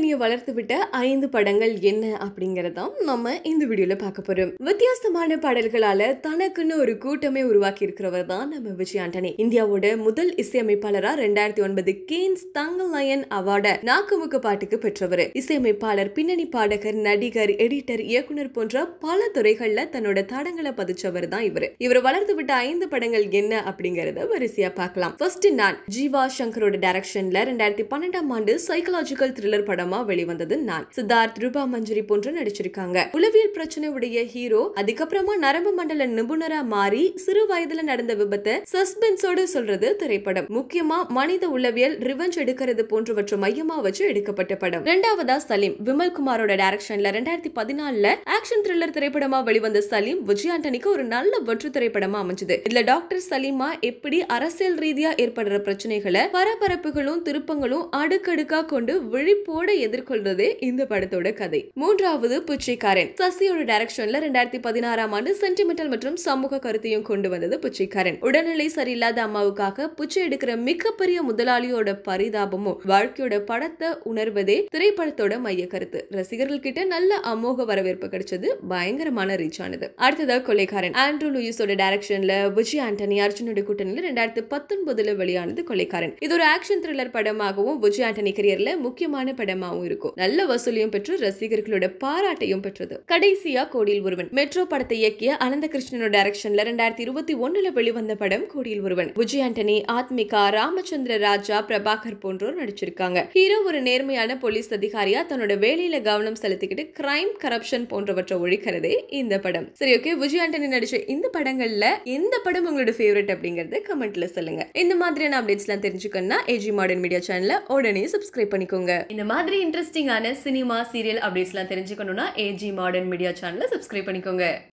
ஆண்டனியை வளர்த்து விட்ட ஐந்து படங்கள் என்ன அப்படிங்கறதான் நம்ம இந்த வீடியோல பார்க்க போறோம் வித்தியாசமான பாடல்களால தனக்குன்னு ஒரு கூட்டமே உருவாக்கி இருக்கிறவர் தான் நம்ம விஜய் ஆண்டனி இந்தியாவோட முதல் இசையமைப்பாளரா ரெண்டாயிரத்தி ஒன்பது கேன்ஸ் தங்க லயன் அவார்ட நாக்குமுக்கு பாட்டுக்கு பெற்றவர் இசையமைப்பாளர் பின்னணி பாடகர் நடிகர் எடிட்டர் இயக்குனர் போன்ற பல துறைகள்ல தன்னோட தடங்களை பதிச்சவர் தான் இவர் இவர் வளர்த்து விட்ட ஐந்து படங்கள் என்ன அப்படிங்கறத வரிசையா பார்க்கலாம் ஃபர்ஸ்ட் நான் ஜீவா சங்கரோட டைரக்ஷன்ல ரெண்டாயிரத்தி பன்னெண்டாம் ஆண்டு சைக்கலாஜிக்கல் த்ரில்லர் படமா வெளிவந்தது நான் சித்தார்த் ரூபா மஞ்சரி போன்று நடிச்சிருக்காங்க உளவியல் பிரச்சனை உடைய ஹீரோ அதுக்கப்புறமா நரம்பு மண்டல நிபுணரா மாறி சிறு வயதுல நடந்த விபத்தை சஸ்பென்ஸோட சொல்றது திரைப்படம் முக்கியமா மனித உளவியல் ரிவெஞ்ச் எடுக்கிறது போன்றவற்றை மையமா வச்சு எடுக்கப்பட்ட படம் ரெண்டாவதா சலீம் விமல் குமாரோட டைரக்ஷன்ல ரெண்டாயிரத்தி பதினாலுல ஆக்ஷன் த்ரில்லர் திரைப்படமா வெளிவந்த சலீம் விஜய் ஆண்டனிக்கு ஒரு நல்ல வெற்று திரைப்படமா அமைஞ்சது இதுல டாக்டர் சலீமா எப்படி அரசியல் ரீதியா ஏற்படுற பிரச்சனைகளை பரபரப்புகளும் திருப்பங்களும் அடுக்கடுக்கா கொண்டு விழிப்போட எதிர்கொள்றதே இந்த படத்தோட கதை மூன்றாவது புச்சிக்காரன் சசியோட டைரக்ஷன்ல ரெண்டாயிரத்தி பதினாறாம் ஆண்டு சென்டிமெண்டல் மற்றும் சமூக கருத்தையும் கொண்டு வந்தது புச்சிக்காரன் உடல்நிலை சரியில்லாத அம்மாவுக்காக புச்சை எடுக்கிற மிகப்பெரிய முதலாளியோட பரிதாபமும் வாழ்க்கையோட படத்தை உணர்வதே திரைப்படத்தோட மைய கருத்து ரசிகர்கள் கிட்ட நல்ல அமோக வரவேற்பு கிடைச்சது பயங்கரமான ரீச் ஆனது அடுத்ததா கொலைக்காரன் ஆண்ட்ரூ லூயிஸோட டைரக்ஷன்ல விஜய் ஆண்டனி அர்ஜுனோட கூட்டணியில ரெண்டாயிரத்தி பத்தொன்பதுல வெளியானது கொலைக்காரன் இது ஒரு ஆக்ஷன் த்ரில்லர் படமாகவும் விஜய் ஆண்டனி கரியர்ல முக்கியமான படமாகவும் இருக்கும் நல்ல வசூலையும் பெற்று ரசிகர்களோட பாராட்டையும் பெற்றது கடைசியா கோடியில் ஒருவன் மெட்ரோ படத்தை இயக்கிய அனந்தகிருஷ்ணனோட டைரக்ஷன்ல ரெண்டாயிரத்தி இருபத்தி ஒண்ணுல வெளிவந்த படம் கோடியில் ஒருவன் விஜய் ஆண்டனி ஆத்மிகா ராமச்சந்திர ராஜா பிரபாகர் போன்றோர் நடிச்சிருக்காங்க ஹீரோ ஒரு நேர்மையான போலீஸ் அதிகாரியா தன்னோட வேலையில கவனம் செலுத்திக்கிட்டு கிரைம் கரப்ஷன் போன்றவற்றை ஒழிக்கிறதே இந்த படம் சரி ஓகே விஜய் ஆண்டனி நடிச்ச இந்த படங்கள்ல எந்த படம் உங்களோட ஃபேவரட் அப்படிங்கறத கமெண்ட்ல சொல்லுங்க இந்த மாதிரியான அப்டேட்ஸ்லாம் தெரிஞ்சுக்கணும்னா ஏஜி மாடர்ன் மீடியா சேனலை உடனே சப்ஸ்கிரைப் பண்ணிக்கோங்க இந்த மாதிரி இன்ட்ரெஸ்டிங்கான சினிமா சீரியல் அப்டேட்ஸ்லாம் தெரிஞ்சுக்கணும்னா ஏஜி மாடர்ன் மீடியா சேனலை சப்ஸ்கிரைப் பண்ணிக்கோங்க